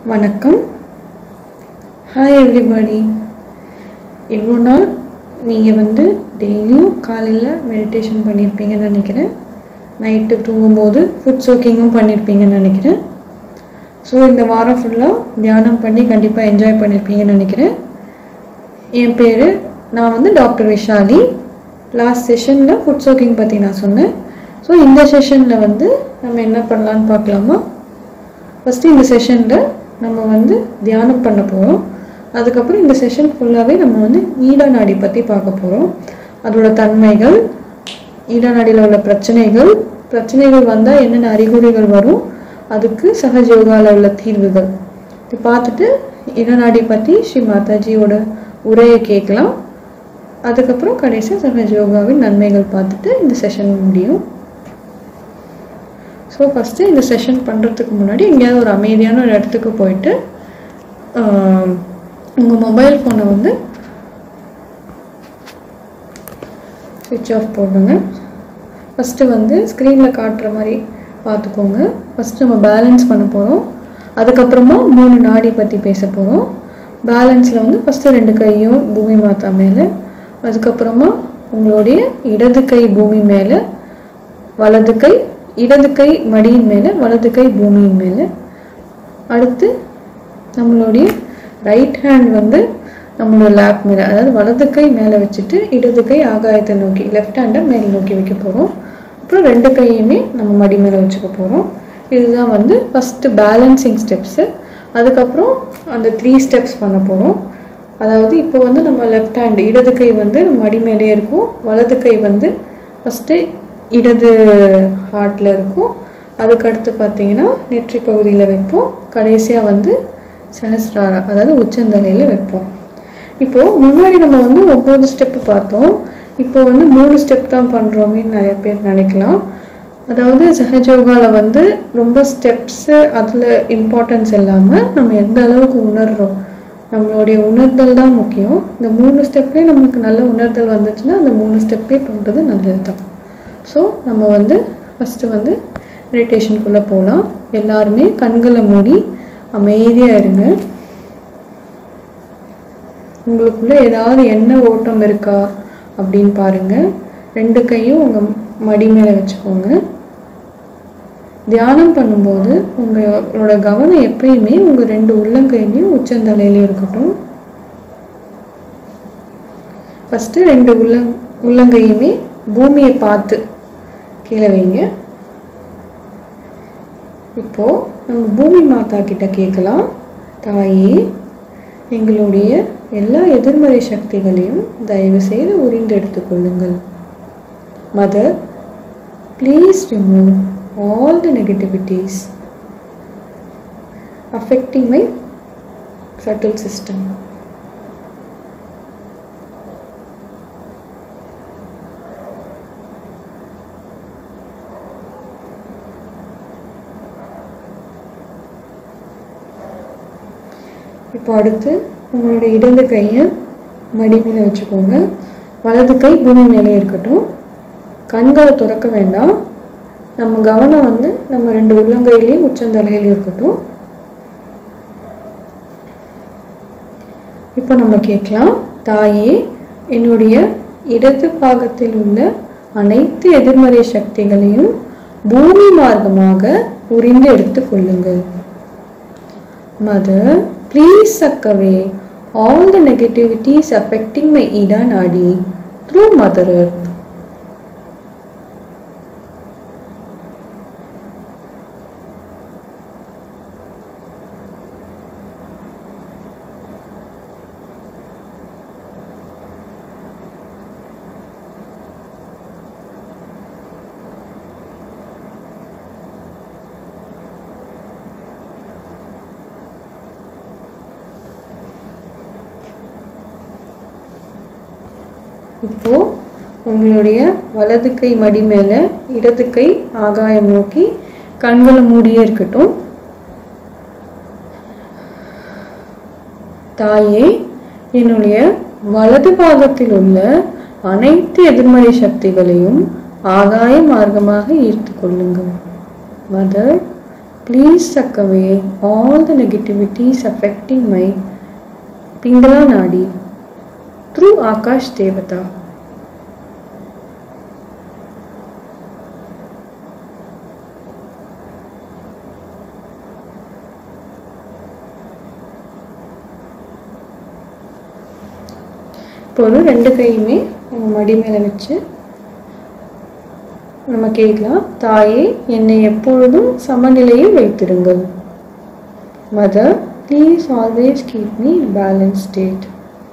வணக்கம் hi everybody இவ்வளோ நாள் நீங்கள் வந்து டெய்லியும் காலையில் மெடிடேஷன் பண்ணியிருப்பீங்கன்னு நினைக்கிறேன் நைட்டு தூங்கும்போது ஃபுட் சோக்கிங்கும் பண்ணியிருப்பீங்கன்னு நினைக்கிறேன் ஸோ இந்த வாரம் ஃபுல்லாக தியானம் பண்ணி கண்டிப்பாக என்ஜாய் பண்ணியிருப்பீங்கன்னு நினைக்கிறேன் என் பேர் நான் வந்து டாக்டர் விஷாலி லாஸ்ட் செஷனில் ஃபுட் சோக்கிங் பற்றி நான் சொன்னேன் ஸோ இந்த செஷனில் வந்து நம்ம என்ன பண்ணலான்னு பார்க்கலாமா ஃபஸ்ட்டு இந்த செஷனில் நம்ம வந்து தியானம் பண்ண போகிறோம் அதுக்கப்புறம் இந்த செஷன் ஃபுல்லாகவே நம்ம வந்து ஈட நாடி பற்றி பார்க்க போகிறோம் அதோட தன்மைகள் ஈட நாடியில் உள்ள பிரச்சனைகள் பிரச்சனைகள் வந்தால் என்னென்ன அறிகுறிகள் வரும் அதுக்கு சகஜ யோகாவில் உள்ள தீர்வுகள் இது பார்த்துட்டு இடநாடி பற்றி ஸ்ரீ மாதாஜியோட உரையை கேட்கலாம் அதுக்கப்புறம் கடைசியாக சகஜ யோகாவின் நன்மைகள் பார்த்துட்டு இந்த செஷன் முடியும் ஸோ ஃபஸ்ட்டு இந்த செஷன் பண்ணுறதுக்கு முன்னாடி எங்கேயாவது ஒரு அமைதியான ஒரு இடத்துக்கு போயிட்டு உங்கள் மொபைல் ஃபோனை வந்து சுவிட்ச் ஆஃப் போடுங்க ஃபஸ்ட்டு வந்து ஸ்க்ரீனில் காட்டுற மாதிரி பார்த்துக்கோங்க ஃபஸ்ட்டு நம்ம பேலன்ஸ் பண்ண போகிறோம் அதுக்கப்புறமா மூணு நாடி பற்றி பேச போகிறோம் பேலன்ஸில் வந்து ஃபஸ்ட்டு ரெண்டு கையும் பூமி மாதா மேலே அதுக்கப்புறமா உங்களுடைய இடது கை பூமி மேலே வலது கை இடது கை மடியின் மேலே வலது கை பூமியின் மேலே அடுத்து நம்மளுடைய ரைட் ஹேண்ட் வந்து நம்மளோட லேப் மேலே அதாவது வலது கை மேலே வச்சுட்டு இடது கை ஆகாயத்தை நோக்கி லெஃப்ட் ஹேண்டை மேலே நோக்கி வைக்க போகிறோம் அப்புறம் ரெண்டு கையுமே நம்ம மடி மேலே வச்சுக்க போகிறோம் இதுதான் வந்து ஃபஸ்ட்டு பேலன்சிங் ஸ்டெப்ஸு அதுக்கப்புறம் அந்த த்ரீ ஸ்டெப்ஸ் பண்ண போகிறோம் அதாவது இப்போ வந்து நம்ம லெஃப்ட் ஹேண்ட் இடது கை வந்து மடி மேலே இருக்கும் வலது கை வந்து ஃபஸ்ட்டு இடது ஹார்ட்டில் இருக்கும் அதுக்கடுத்து பார்த்தீங்கன்னா நெற்றி பகுதியில் வைப்போம் கடைசியாக வந்து சஹஸ்ராரா அதாவது உச்சந்தலையில் வைப்போம் இப்போது முன்னாடி நம்ம வந்து ஒம்பது ஸ்டெப்பு பார்த்தோம் இப்போ வந்து மூணு ஸ்டெப் தான் பண்ணுறோமேன்னு நிறைய பேர் நினைக்கலாம் அதாவது சஹஜோகாவில் வந்து ரொம்ப ஸ்டெப்ஸு அதில் இம்பார்ட்டன்ஸ் இல்லாமல் நம்ம எந்த அளவுக்கு உணர்கிறோம் நம்மளுடைய உணர்தல் தான் முக்கியம் இந்த மூணு ஸ்டெப்லேயே நமக்கு நல்ல உணர்தல் வந்துச்சுன்னா அந்த மூணு ஸ்டெப்பே பண்ணுறது நல்லது தான் ஸோ நம்ம வந்து ஃபஸ்ட்டு வந்து மெடிடேஷனுக்குள்ளே போகலாம் எல்லாருமே கண்களை மூடி அமைதியாக இருங்க உங்களுக்குள்ள ஏதாவது என்ன ஓட்டம் இருக்கா அப்படின்னு பாருங்க ரெண்டு கையும் உங்கள் மடி மேலே வச்சுக்கோங்க தியானம் பண்ணும்போது உங்களோட கவனம் எப்பயுமே உங்கள் ரெண்டு உள்ளங்கையிலையும் உச்சந்தலையிலையும் இருக்கட்டும் ஃபஸ்ட்டு ரெண்டு உள்ளங் உள்ளங்கையுமே பூமியை பார்த்து கீழே வைங்க இப்போ நம்ம பூமி மாதா கிட்ட கேட்கலாம் தாயே எங்களுடைய எல்லா எதிர்மறை சக்திகளையும் தயவு செய்து உறிந்து எடுத்துக்கொள்ளுங்கள் mother please remove all the negativities affecting my subtle system. இப்போ அடுத்து உங்களுடைய இடது கையை மடி மேலே வச்சுக்கோங்க வலது கை பூமி மேலே இருக்கட்டும் கண்களை துறக்க வேண்டாம் நம்ம கவனம் வந்து நம்ம ரெண்டு உள்ளங்கையிலையும் உச்சந்தலையிலையும் இருக்கட்டும் இப்போ நம்ம கேட்கலாம் தாயே என்னுடைய இடது பாகத்தில் உள்ள அனைத்து எதிர்மறை சக்திகளையும் பூமி மார்க்கமாக உறிந்து எடுத்துக் கொள்ளுங்கள் mother please suck away all the negativities affecting my Ida nadi through mother earth இப்போ உங்களுடைய வலது கை மடி மேலே இடது கை ஆகாயம் நோக்கி கண்களை மூடியே இருக்கட்டும் தாயே என்னுடைய வலது பாகத்தில் உள்ள அனைத்து எதிர்மறை சக்திகளையும் ஆகாய மார்க்கமாக ஈர்த்து கொள்ளுங்கள் mother please suck away all the negativities affecting my Pingala Nadi through Akash Devata. இப்போது ரெண்டு கையுமே நம்ம மடி மேலே வச்சு நம்ம கேட்கலாம் தாயே என்னை எப்பொழுதும் சமநிலையில் வைத்திருங்கள் mother please always keep me balance state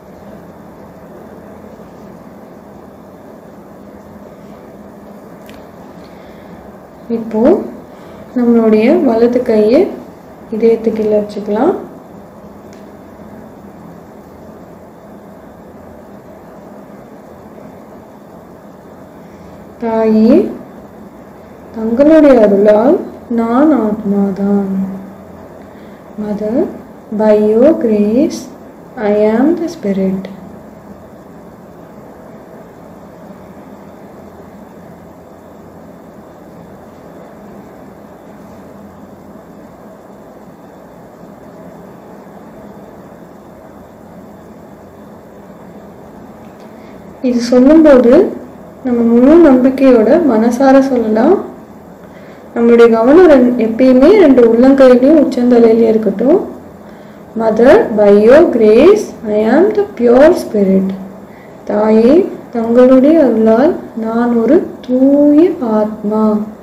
இப்போ நம்மளுடைய வலது கையை இதயத்துக்குள்ள வச்சுக்கலாம் தாயே தங்களுடைய அருளால் நான் ஆத்மாதான் mother by your grace I am the spirit இது சொல்லும்போது நம்ம முழு நம்பிக்கையோட மனசார சொல்லலாம் நம்மளுடைய கவனம் ரெண் எப்பயுமே ரெண்டு உள்ளங்கையிலையும் உச்சந்தலையிலையும் இருக்கட்டும் mother by your grace I am the pure spirit தாயே தங்களுடைய அருளால் நான் ஒரு தூய ஆத்மா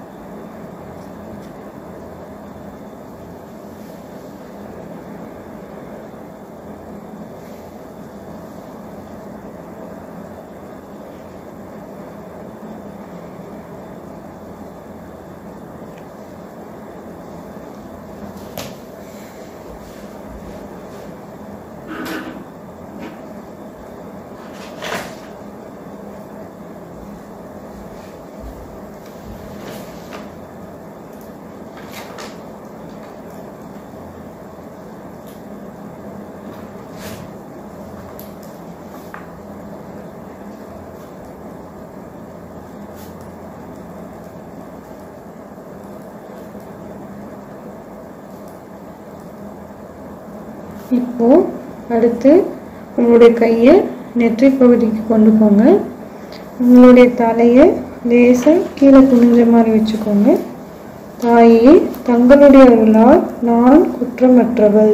இப்போ அடுத்து உங்களுடைய கையை நெற்றி பகுதிக்கு கொண்டு போங்க உங்களுடைய தலையை லேசாக கீழே குனிஞ்ச மாதிரி வச்சுக்கோங்க தாயே தங்களுடைய அருளால் நான் குற்றமற்றவள்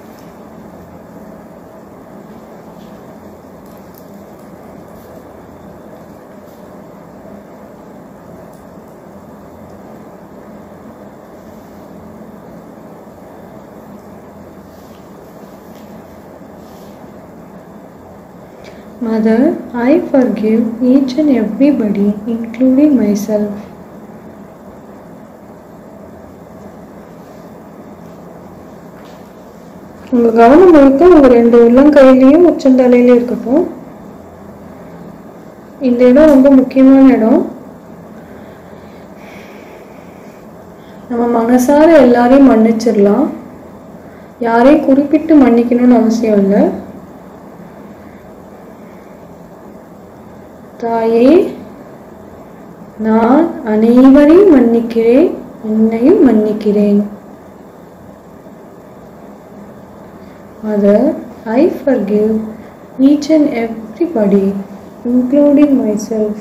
Mother, I forgive each and everybody, including myself. உங்கள் கவனம் முழுக்க உங்கள் ரெண்டு உள்ளங்கையிலையும் உச்சந்தலையிலையும் இருக்கட்டும் இந்த இடம் ரொம்ப முக்கியமான இடம் நம்ம மனசார எல்லாரையும் மன்னிச்சிடலாம் யாரையும் குறிப்பிட்டு மன்னிக்கணும்னு அவசியம் இல்லை தாயே நான் அனைவரையும் மன்னிக்கிறேன் என்னையும் மன்னிக்கிறேன் Mother, I forgive each and everybody, including myself.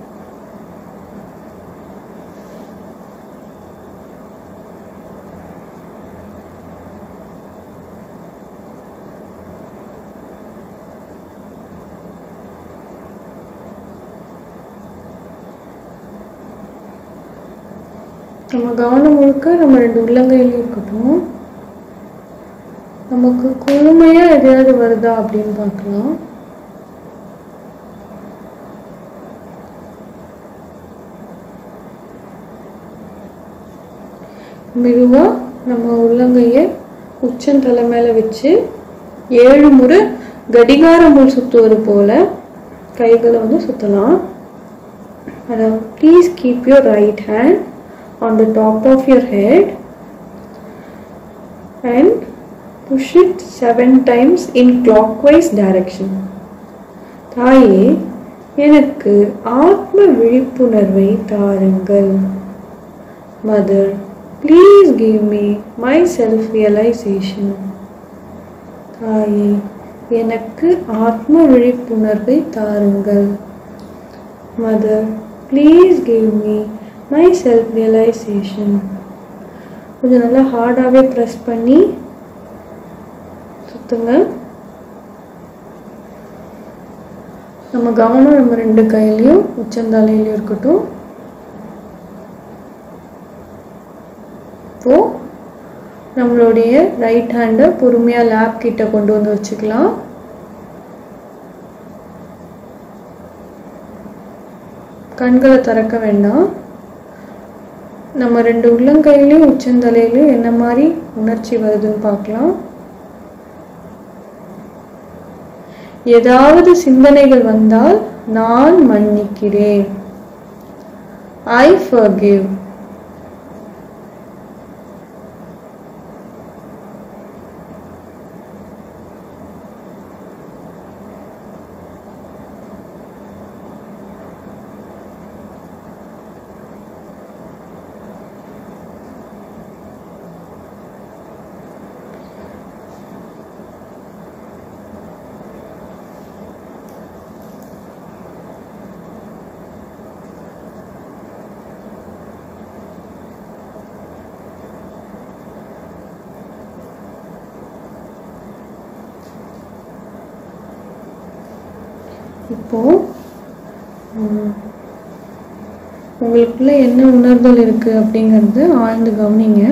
நம்ம கவனம் முழுக்க நம்ம ரெண்டு உள்ளங்கையிலையும் இருக்கட்டும் நமக்கு குழுமையா எதையாவது வருதா அப்படின்னு பார்க்கலாம் மெதுவா நம்ம உள்ளங்கையை உச்சந்தலை மேல வச்சு ஏழு முறை கடிகார முள் சுத்துவது போல கைகளை வந்து சுத்தலாம் அதாவது please keep your right hand on the top of your head and push it seven times in clockwise direction. தாயே எனக்கு ஆத்ம விழிப்புணர்வை தாருங்கள் mother please give me my self realisation தாயே எனக்கு ஆத்ம விழிப்புணர்வை தாருங்கள் mother please give me my self realisation கொஞ்சம் நல்லா ஹார்டாகவே ப்ரெஸ் பண்ணி சுற்றுங்க நம்ம கவனம் நம்ம ரெண்டு கையிலையும் உச்சந்தலையிலையும் இருக்கட்டும் இப்போ நம்மளுடைய ரைட் ஹேண்டை பொறுமையாக லேப் கிட்ட கொண்டு வந்து வச்சுக்கலாம் கண்களை திறக்க வேண்டாம் நம்ம ரெண்டு உள்ளங்கையிலையும் உச்சந்தலையிலையும் என்ன மாதிரி உணர்ச்சி வருதுன்னு பார்க்கலாம் ஏதாவது சிந்தனைகள் வந்தால் நான் மன்னிக்கிறேன் ஐ forgive இப்போ ம், உங்களுக்குள்ள என்ன உணர்தல் இருக்கு அப்படிங்கறது ஆழ்ந்து கவனிங்க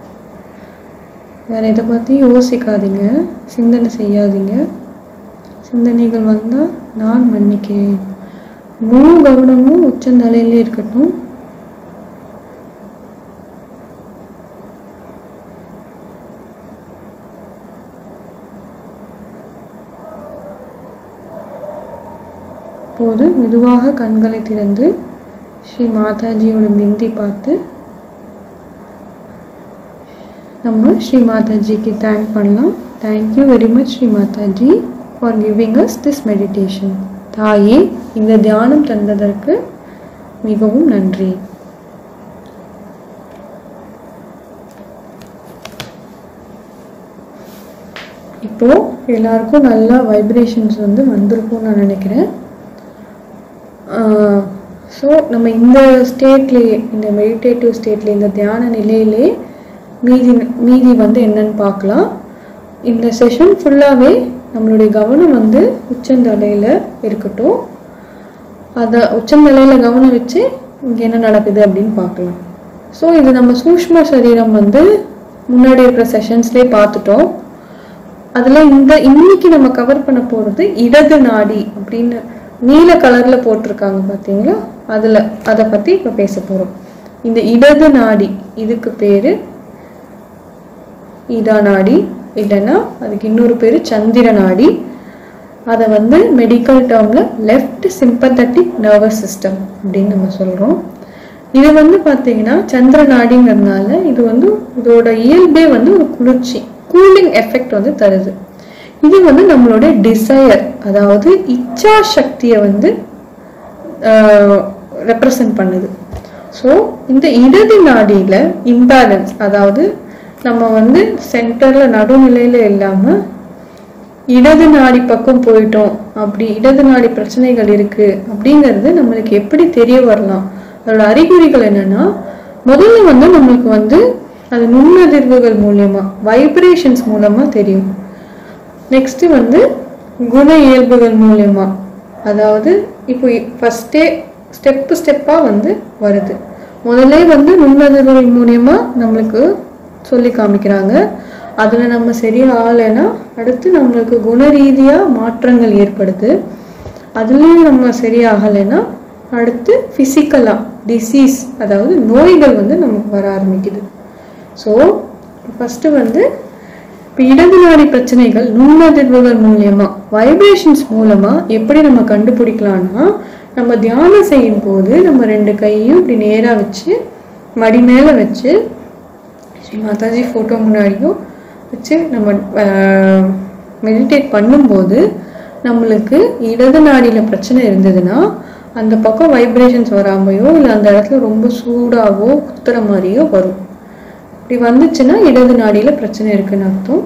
வேற எதை பற்றியும் யோசிக்காதீங்க சிந்தனை செய்யாதீங்க சிந்தனைகள் வந்தால் நான் மன்னிக்கிறேன் முழு கவனமும் உச்சந்தலையிலே இருக்கட்டும் இப்போது மெதுவாக கண்களை திறந்து ஸ்ரீ மாதாஜியோட பிந்தி பார்த்து நம்ம ஸ்ரீ மாதாஜிக்கு தேங்க் பண்ணலாம் thank you very much Shri Mataji for giving us this meditation தாயே இந்த தியானம் தந்ததற்கு மிகவும் நன்றி இப்போ எல்லாருக்கும் நல்லா வைப்ரேஷன்ஸ் வந்து வந்திருக்கும்னு நான் நினைக்கிறேன் ஸோ நம்ம இந்த ஸ்டேட்லேயே இந்த மெடிடேட்டிவ் ஸ்டேட்லேயே இந்த தியான நிலையிலே மீதி மீதி வந்து என்னன்னு பார்க்கலாம் இந்த செஷன் ஃபுல்லாகவே நம்மளுடைய கவனம் வந்து உச்சந்தலையில் இருக்கட்டும் அதை உச்சந்தலையில் கவனம் வச்சு இங்கே என்ன நடக்குது அப்படின்னு பார்க்கலாம் ஸோ இது நம்ம சூஷ்ம சரீரம் வந்து முன்னாடி இருக்கிற செஷன்ஸ்லேயே பார்த்துட்டோம் அதில் இந்த இன்னைக்கு நம்ம கவர் பண்ண போகிறது இடது நாடி அப்படின்னு நீல கலரில் போட்டிருக்காங்க பார்த்தீங்களா அதில் அதை பற்றி இப்போ பேச போகிறோம் இந்த இடது நாடி இதுக்கு பேர் இதா நாடி இல்லைன்னா அதுக்கு இன்னொரு பேர் சந்திர நாடி அதை வந்து மெடிக்கல் டேர்மில் லெஃப்ட் சிம்பத்தட்டிக் நர்வஸ் சிஸ்டம் அப்படின்னு நம்ம சொல்கிறோம் இது வந்து பார்த்தீங்கன்னா சந்திர நாடிங்கிறதுனால இது வந்து இதோட இயல்பே வந்து ஒரு குளிர்ச்சி கூலிங் எஃபெக்ட் வந்து தருது இது வந்து நம்மளோட டிசையர் அதாவது இச்சா சக்தியை வந்து ரெப்ரசன்ட் பண்ணுது ஸோ இந்த இடது நாடியில இம்பேலன்ஸ் அதாவது நம்ம வந்து சென்டர்ல நடுநிலையில இல்லாம இடது நாடி பக்கம் போயிட்டோம் அப்படி இடது நாடி பிரச்சனைகள் இருக்கு அப்படிங்கிறது நம்மளுக்கு எப்படி தெரிய வரலாம் அதோட அறிகுறிகள் என்னன்னா முதல்ல வந்து நம்மளுக்கு வந்து அது நுண்ணதிர்வுகள் மூலியமா வைப்ரேஷன்ஸ் மூலமா தெரியும் நெக்ஸ்ட் வந்து குண இயல்புகள் மூலியமா அதாவது இப்போ ஃபர்ஸ்டே ஸ்டெப்பு ஸ்டெப்பாக வந்து வருது முதல்ல வந்து நுண்ணதிர்வுகள் மூலியமா நம்மளுக்கு சொல்லி காமிக்கிறாங்க அதில் நம்ம சரியா ஆகலைன்னா அடுத்து நம்மளுக்கு குண ரீதியாக மாற்றங்கள் ஏற்படுது அதுலேயும் நம்ம சரியாகலைன்னா அடுத்து ஃபிசிக்கலாக டிசீஸ் அதாவது நோய்கள் வந்து நமக்கு வர ஆரம்பிக்குது ஸோ ஃபஸ்ட்டு வந்து இப்போ இடது நாடி பிரச்சனைகள் நுண்ணதிர்வுகள் மூலியமா வைப்ரேஷன்ஸ் மூலமா எப்படி நம்ம கண்டுபிடிக்கலாம்னா நம்ம தியானம் செய்யும் போது நம்ம ரெண்டு கையும் இப்படி நேரா வச்சு மடி மேல வச்சு ஸ்ரீ மாதாஜி ஃபோட்டோ முன்னாடியும் வச்சு நம்ம மெடிடேட் பண்ணும்போது நம்மளுக்கு இடது நாடியில் பிரச்சனை இருந்ததுன்னா அந்த பக்கம் வைப்ரேஷன்ஸ் வராமையோ இல்லை அந்த இடத்துல ரொம்ப சூடாவோ குத்துற மாதிரியோ வரும் இப்படி வந்துச்சுன்னா இடது நாடியில் பிரச்சனை இருக்குன்னு அர்த்தம்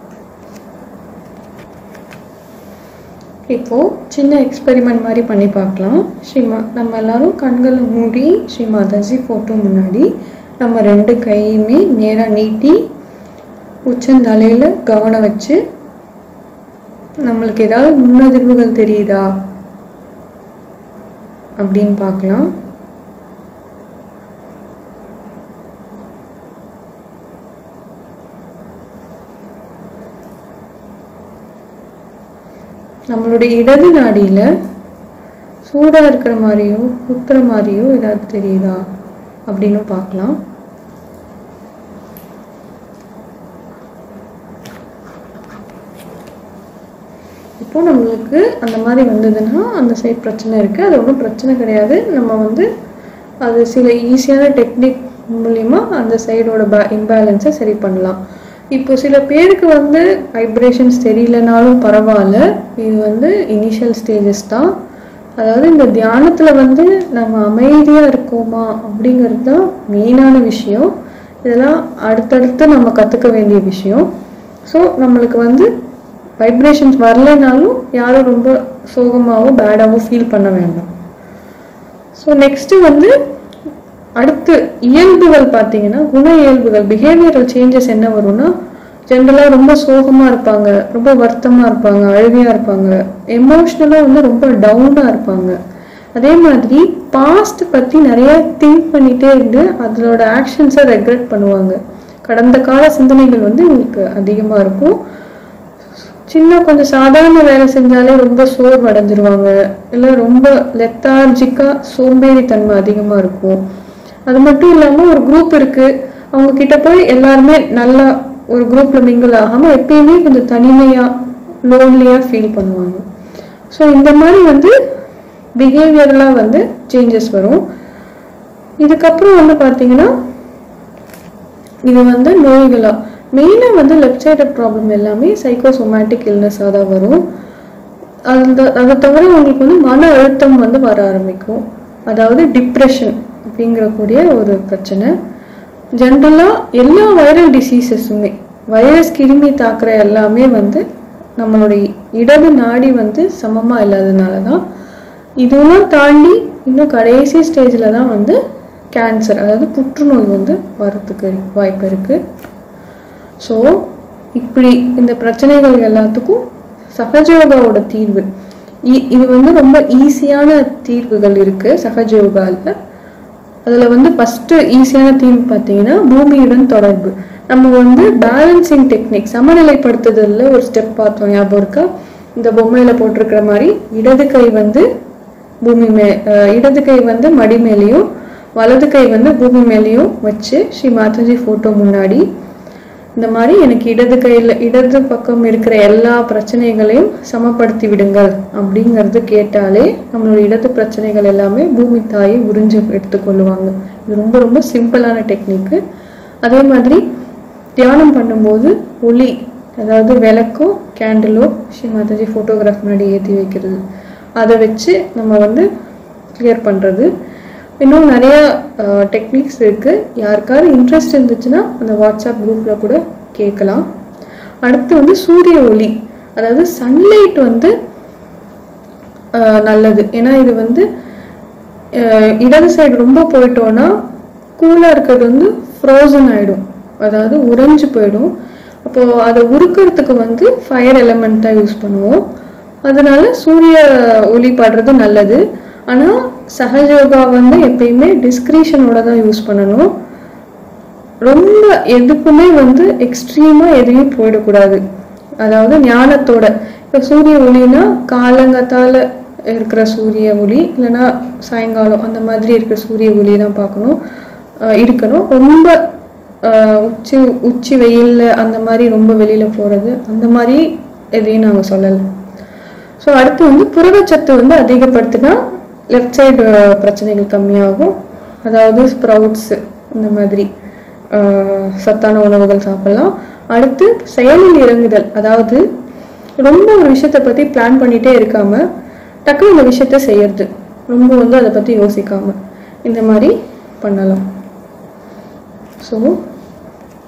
இப்போ சின்ன எக்ஸ்பெரிமெண்ட் மாதிரி பண்ணி பார்க்கலாம் ஸ்ரீமா நம்ம எல்லாரும் கண்களை மூடி ஸ்ரீ மாதாஜி ஃபோட்டோ முன்னாடி நம்ம ரெண்டு கையுமே நேராக நீட்டி உச்சந்தலையில் கவனம் வச்சு நம்மளுக்கு ஏதாவது முன்னதிர்வுகள் தெரியுதா அப்படின்னு பார்க்கலாம் நம்மளுடைய இடது நாடியில சூடா இருக்கிற மாதிரியோ குத்துற மாதிரியோ ஏதாவது தெரியுதா அப்படின்னு பார்க்கலாம் இப்போ நம்மளுக்கு அந்த மாதிரி வந்ததுன்னா அந்த சைட் பிரச்சனை இருக்குது அது ஒன்றும் பிரச்சனை கிடையாது நம்ம வந்து அது சில ஈஸியான டெக்னிக் மூலிமா அந்த சைடோட பே இம்பேலன்ஸை சரி பண்ணலாம் இப்போ சில பேருக்கு வந்து வைப்ரேஷன்ஸ் தெரியலனாலும் பரவாயில்ல இது வந்து இனிஷியல் ஸ்டேஜஸ் தான் அதாவது இந்த தியானத்தில் வந்து நம்ம அமைதியாக இருக்கோமா அப்படிங்கிறது தான் மெயினான விஷயம் இதெல்லாம் அடுத்தடுத்து நம்ம கற்றுக்க வேண்டிய விஷயம் ஸோ நம்மளுக்கு வந்து வைப்ரேஷன்ஸ் வரலைனாலும் யாரும் ரொம்ப சோகமாகவோ பேடாவோ ஃபீல் பண்ண வேண்டாம் ஸோ நெக்ஸ்ட்டு வந்து அடுத்து இயல்புகள் பார்த்தீங்கன்னா குண இயல்புகள் பிஹேவியரல் சேஞ்சஸ் என்ன வரும்னா ஜென்ரலாக ரொம்ப சோகமாக இருப்பாங்க ரொம்ப வருத்தமாக இருப்பாங்க அழுகையாக இருப்பாங்க எமோஷ்னலாக வந்து ரொம்ப டவுனாக இருப்பாங்க அதே மாதிரி பாஸ்ட் பற்றி நிறைய திங்க் பண்ணிகிட்டே இருந்து அதோட ஆக்ஷன்ஸை ரெக்ரெட் பண்ணுவாங்க கடந்த கால சிந்தனைகள் வந்து உங்களுக்கு அதிகமாக இருக்கும் சின்ன கொஞ்சம் சாதாரண வேலை செஞ்சாலே ரொம்ப சோர்வு அடைஞ்சிருவாங்க இல்லை ரொம்ப லெத்தார்ஜிக்காக சோம்பேறித்தன்மை அதிகமாக இருக்கும் அது மட்டும் இல்லாமல் ஒரு குரூப் இருக்கு அவங்க கிட்ட போய் எல்லாருமே நல்லா ஒரு குரூப்ல மிங்கிள் ஆகாமல் எப்பயுமே கொஞ்சம் தனிமையாக லோன்லியாக ஃபீல் பண்ணுவாங்க ஸோ இந்த மாதிரி வந்து பிஹேவியர்லாம் வந்து சேஞ்சஸ் வரும் இதுக்கப்புறம் வந்து பார்த்தீங்கன்னா இது வந்து நோய்களா மெயினாக வந்து லெஃப்ட் சைடு ப்ராப்ளம் எல்லாமே சைக்கோசோமேட்டிக் இல்னஸாக தான் வரும் அந்த அதை தவிர உங்களுக்கு வந்து மன அழுத்தம் வந்து வர ஆரம்பிக்கும் அதாவது டிப்ரெஷன் அப்படிங்கிறக்கூடிய ஒரு பிரச்சனை ஜென்ரலாக எல்லா வைரல் டிசீசஸுமே வைரஸ் கிருமி தாக்குற எல்லாமே வந்து நம்மளுடைய இடது நாடி வந்து சமமாக இல்லாதனால தான் இதுவும் தாண்டி இன்னும் கடைசி ஸ்டேஜில் தான் வந்து கேன்சர் அதாவது புற்றுநோய் வந்து வரத்துக்கு வாய்ப்பு இருக்குது ஸோ இப்படி இந்த பிரச்சனைகள் எல்லாத்துக்கும் சகஜயோகாவோட தீர்வு இ- இது வந்து ரொம்ப ஈஸியான தீர்வுகள் இருக்கு சகஜயோகாவில் அதில் வந்து ஃபஸ்ட்டு ஈஸியான தீர்வு பார்த்தீங்கன்னா பூமியுடன் தொடர்பு நம்ம வந்து பேலன்சிங் டெக்னிக் சமநிலைப்படுத்துதலில் ஒரு ஸ்டெப் பார்த்தோம் ஞாபகம் இருக்கா இந்த பொம்மையில் போட்டிருக்கிற மாதிரி இடது கை வந்து பூமி மே அஹ் இடது கை வந்து மடி மேலேயும் வலது கை வந்து பூமி மேலேயும் வச்சு ஸ்ரீ மாதாஜி ஃபோட்டோ முன்னாடி இந்த மாதிரி எனக்கு இடது கையில் இடது பக்கம் இருக்கிற எல்லா பிரச்சனைகளையும் சமப்படுத்தி விடுங்கள் அப்படிங்கிறது கேட்டாலே நம்மளோட இடது பிரச்சனைகள் எல்லாமே பூமி தாயை உறிஞ்சு எடுத்துக்கொள்ளுவாங்க இது ரொம்ப ரொம்ப சிம்பிளான டெக்னிக்கு அதே மாதிரி தியானம் பண்ணும்போது ஒளி அதாவது விளக்கோ கேண்டிலோ ஸ்ரீ மாதாஜி ஃபோட்டோகிராஃப் முன்னாடி ஏற்றி வைக்கிறது அதை வச்சு நம்ம வந்து கிளியர் பண்ணுறது இன்னும் நிறைய டெக்னிக்ஸ் இருக்குது யாருக்காவது இன்ட்ரெஸ்ட் இருந்துச்சுன்னா அந்த வாட்ஸ்அப் குரூப்பில் கூட கேட்கலாம் அடுத்து வந்து சூரிய ஒளி அதாவது சன்லைட் வந்து அஹ், நல்லது ஏன்னா இது வந்து அஹ், இடது சைடு ரொம்ப போயிட்டோன்னா கூலாக இருக்கிறது வந்து ஃப்ரோசன் ஆகிடும் அதாவது உறைஞ்சு போயிடும் அப்போது அதை உருக்கிறதுக்கு வந்து ஃபயர் எலமெண்ட் தான் யூஸ் பண்ணுவோம் அதனால சூரிய ஒளி படுறது நல்லது ஆனால் சகஜயோகா வந்து எப்பயுமே டிஸ்கிரிஷனோட தான் யூஸ் பண்ணணும் ரொம்ப எதுக்குமே வந்து எக்ஸ்ட்ரீமாக எதையும் போயிடக்கூடாது அதாவது ஞானத்தோட இப்போ சூரிய ஒளினா காலங்கத்தால இருக்கிற சூரிய ஒளி இல்லைன்னா சாயங்காலம் அந்த மாதிரி இருக்கிற சூரிய ஒளி தான் பார்க்கணும் அஹ் இருக்கணும் ரொம்ப அஹ், உச்சி உச்சி வெயில்ல அந்த மாதிரி ரொம்ப வெளியில போறது அந்த மாதிரி எதையும் நாங்கள் சொல்லலை ஸோ அடுத்து வந்து புரதச்சத்து வந்து அதிகப்படுத்தினா லெஃப்ட் சைடு பிரச்சனைகள் கம்மியாகும் அதாவது ஸ்ப்ரவுட்ஸ் இந்த மாதிரி ஆஹ், சத்தான உணவுகள் சாப்பிடலாம் அடுத்து செயலில் இறங்குதல் அதாவது ரொம்ப ஒரு விஷயத்தை பற்றி பிளான் பண்ணிகிட்டே இருக்காம டக்குனு இந்த விஷயத்த செய்யறது ரொம்ப வந்து அதை பற்றி யோசிக்காம இந்த மாதிரி பண்ணலாம் ஸோ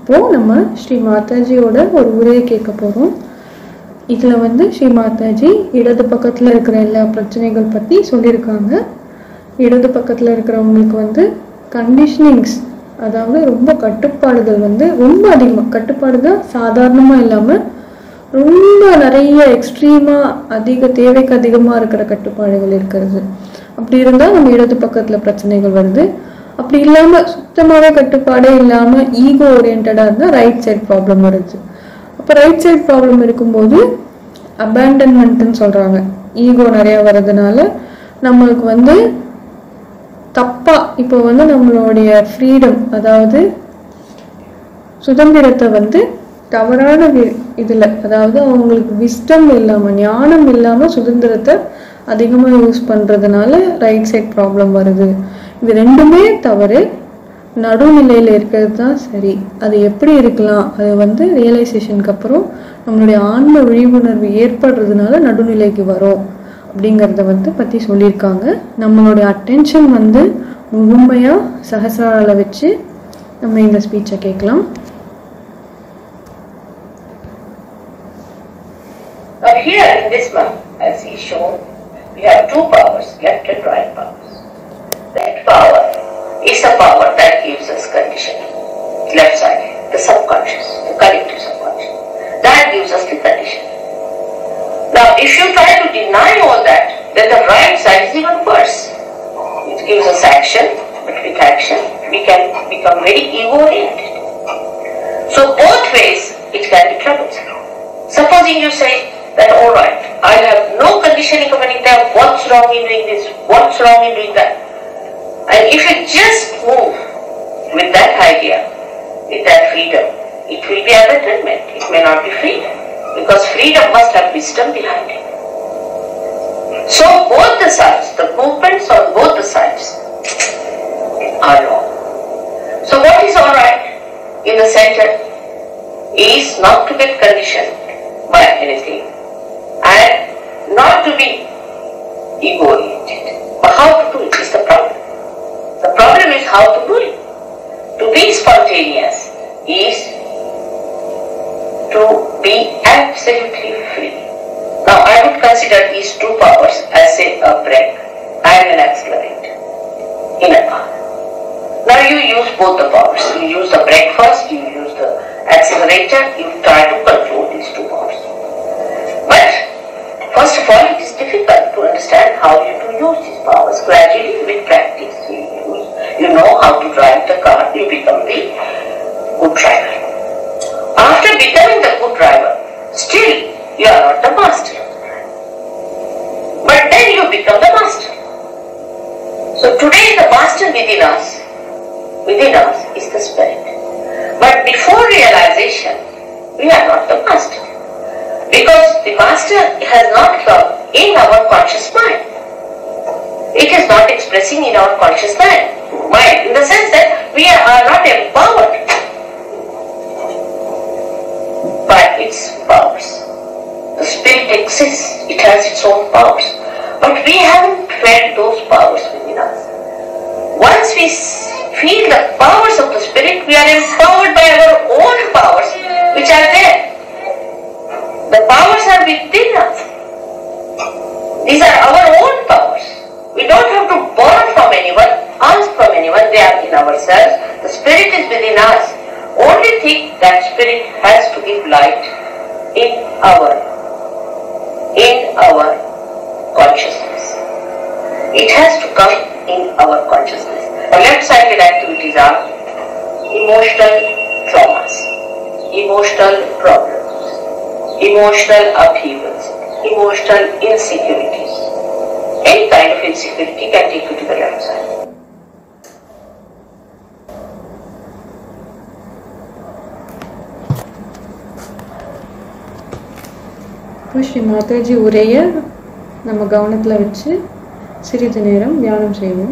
இப்போது நம்ம ஸ்ரீ மாதாஜியோட ஒரு உரையை கேட்க போகிறோம் இதில் வந்து ஸ்ரீ மாதாஜி இடது பக்கத்தில் இருக்கிற எல்லா பிரச்சனைகள் பற்றி சொல்லியிருக்காங்க இடது பக்கத்தில் இருக்கிறவங்களுக்கு வந்து கண்டிஷனிங்ஸ் அதாவது ரொம்ப கட்டுப்பாடுகள் வந்து ரொம்ப அதிகமாக கட்டுப்பாடுகள் சாதாரணமாக இல்லாமல் ரொம்ப நிறைய எக்ஸ்ட்ரீமாக அதிக தேவைக்கு அதிகமாக இருக்கிற கட்டுப்பாடுகள் இருக்கிறது அப்படி இருந்தால் நம்ம இடது பக்கத்தில் பிரச்சனைகள் வருது அப்படி இல்லாமல் சுத்தமாகவே கட்டுப்பாடே இல்லாமல் ஈகோ ஓரியன்டாக இருந்தால் ரைட் சைட் ப்ராப்ளம் வருது அப்போ ரைட் சைட் ப்ராப்ளம் இருக்கும்போது அபேண்டன்மெண்ட்னு சொல்கிறாங்க ஈகோ நிறைய வர்றதுனால நம்மளுக்கு வந்து தப்பாக இப்போ வந்து நம்மளுடைய ஃப்ரீடம் அதாவது சுதந்திரத்தை வந்து தவறான இதில் அதாவது அவங்களுக்கு விஸ்டம் இல்லாமல் ஞானம் இல்லாமல் சுதந்திரத்தை அதிகமாக யூஸ் பண்ணுறதுனால ரைட் சைட் ப்ராப்ளம் வருது இது ரெண்டுமே தவறு நடுநிலையில் இருக்கிறது தான் சரி அது எப்படி இருக்கலாம் அது வந்து ரியலைசேஷனுக்கு அப்புறம் நம்மளுடைய ஆன்ம விழிப்புணர்வு ஏற்படுறதுனால நடுநிலைக்கு வரும் அப்படிங்கிறத வந்து பற்றி சொல்லியிருக்காங்க நம்மளுடைய அட்டென்ஷன் வந்து முழுமையாக சகசாரால வச்சு நம்ம இந்த ஸ்பீச்சை கேட்கலாம் Now here in this map, as is shown, we have two powers, left and right powers. Left power is the power that gives us conditioning. Left side, the subconscious, the collective subconscious. That gives us the conditioning. Now if you try to deny all that, then the right side is even worse. It gives us action, but with action we can become very ego-oriented. So both ways it can be troublesome. Supposing you say that all right, I have no conditioning of any type, what's wrong in doing this, what's wrong in doing that? And if you just move with that idea, with that freedom, it will be abandonment, it may not be freedom. Because freedom must have wisdom behind it. So both the sides, the movements on both the sides are wrong. So what is alright in the center is not to get conditioned by anything and not to be ego oriented. But how to do it is the problem. The problem is how to do it. To be spontaneous is to be absolutely free. Now I would consider these two powers as say a brake and an accelerator in a car. Now you use both the powers. You use the brake first, you use the accelerator, you try to control these two powers. But first of all, it is difficult to understand how you to use these powers. Gradually, with practice, you use, you know how to drive the car, you become the good driver. After becoming the good driver, still you are not the master. But then you become the master. So today the master within us, within us is the spirit. But before realization, we are not the master. Because the master has not come in our conscious mind. It is not expressing in our conscious mind, mind in the sense that we are, are not empowered by its powers. The spirit exists, it has its own powers. But we haven't felt those powers within us. Once we feel the powers of the spirit, we are empowered by our own powers which are there. The powers are within us. These are our own powers. We don't have to borrow from anyone, ask from anyone, they are in ourselves. The spirit is within us. Only thing that spirit has to give light in our in our consciousness. It has to come in our consciousness. Left-sided activities are emotional traumas, emotional problems, emotional upheavals, emotional insecurities. Any kind of insecurity can take you to the left side. இப்போ ஸ்ரீ மாதாஜி உரையை நம்ம கவனத்தில் வச்சு சிறிது நேரம் தியானம் செய்வோம்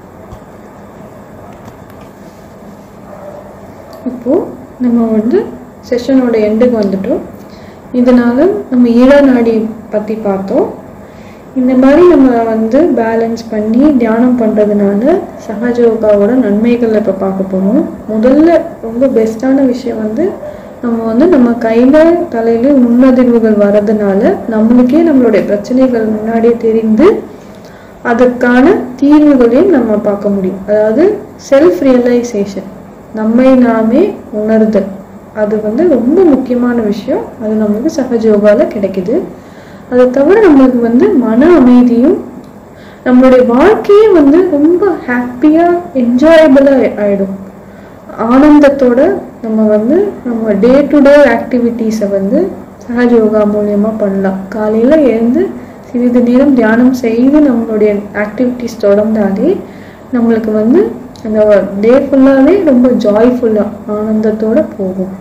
இப்போது நம்ம வந்து செஷனோட எண்டுக்கு வந்துட்டோம் இதனால நம்ம ஈழ நாடி பற்றி பார்த்தோம் இந்த மாதிரி நம்ம வந்து பேலன்ஸ் பண்ணி தியானம் பண்ணுறதுனால சகஜ யோகாவோட நன்மைகளை இப்போ பார்க்க போகிறோம் முதல்ல ரொம்ப பெஸ்ட்டான விஷயம் வந்து நம்ம வந்து நம்ம கையில் தலையில் முன்னதிர்வுகள் வர்றதுனால நம்மளுக்கே நம்மளுடைய பிரச்சனைகள் முன்னாடியே தெரிந்து அதுக்கான தீர்வுகளையும் நம்ம பார்க்க முடியும் அதாவது செல்ஃப் ரியலைசேஷன் நம்மை நாமே உணர்தல் அது வந்து ரொம்ப முக்கியமான விஷயம் அது நம்மளுக்கு சகஜ யோகால கிடைக்குது அதை தவிர நம்மளுக்கு வந்து மன அமைதியும் நம்மளுடைய வாழ்க்கையே வந்து ரொம்ப ஹாப்பியாக என்ஜாயபிளாக ஆயிடும் ஆனந்தத்தோட நம்ம வந்து நம்ம டே டு டே ஆக்டிவிட்டீஸை வந்து சகஜ யோகா மூலயமா பண்ணலாம் காலையில் எழுந்து சிறிது நேரம் தியானம் செய்து நம்மளுடைய ஆக்டிவிட்டீஸ் தொடர்ந்தாலே நம்மளுக்கு வந்து அந்த டே ஃபுல்லாகவே ரொம்ப ஜாய்ஃபுல்லாக ஆனந்தத்தோட போகும்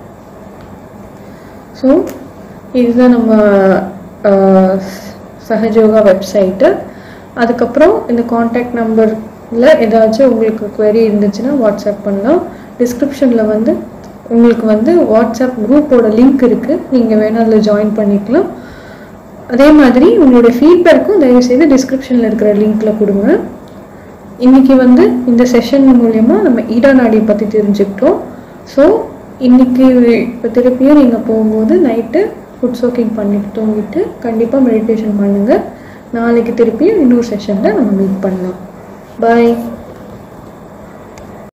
ஸோ இதுதான் நம்ம ஆஹ், சகஜயோகா வெப்சைட்டு அதுக்கப்புறம் இந்த காண்டாக்ட் நம்பரில் ஏதாச்சும் உங்களுக்கு query இருந்துச்சுன்னா வாட்ஸ்அப் பண்ணலாம் டிஸ்கிரிப்ஷனில் வந்து உங்களுக்கு வந்து வாட்ஸ்அப் குரூப்போட லிங்க் இருக்குது நீங்கள் வேணால் அதில் ஜாயின் பண்ணிக்கலாம் அதே மாதிரி உங்களோட ஃபீட்பேக்கும் தயவுசெய்து டிஸ்கிரிப்ஷனில் இருக்கிற லிங்க்கில் கொடுங்க இன்னைக்கு வந்து இந்த செஷன் மூலயமா நம்ம ஈடா நாடியை பற்றி தெரிஞ்சுக்கிட்டோம் ஸோ இன்னைக்கு இப்போ திருப்பியும் நீங்கள் போகும்போது நைட்டு ஃபுட் சோக்கிங் பண்ணிட்டு தூங்கிட்டு கண்டிப்பாக மெடிடேஷன் பண்ணுங்கள் நாளைக்கு திருப்பியும் இன்னொரு செஷனில் நம்ம மீட் பண்ணலாம் பாய்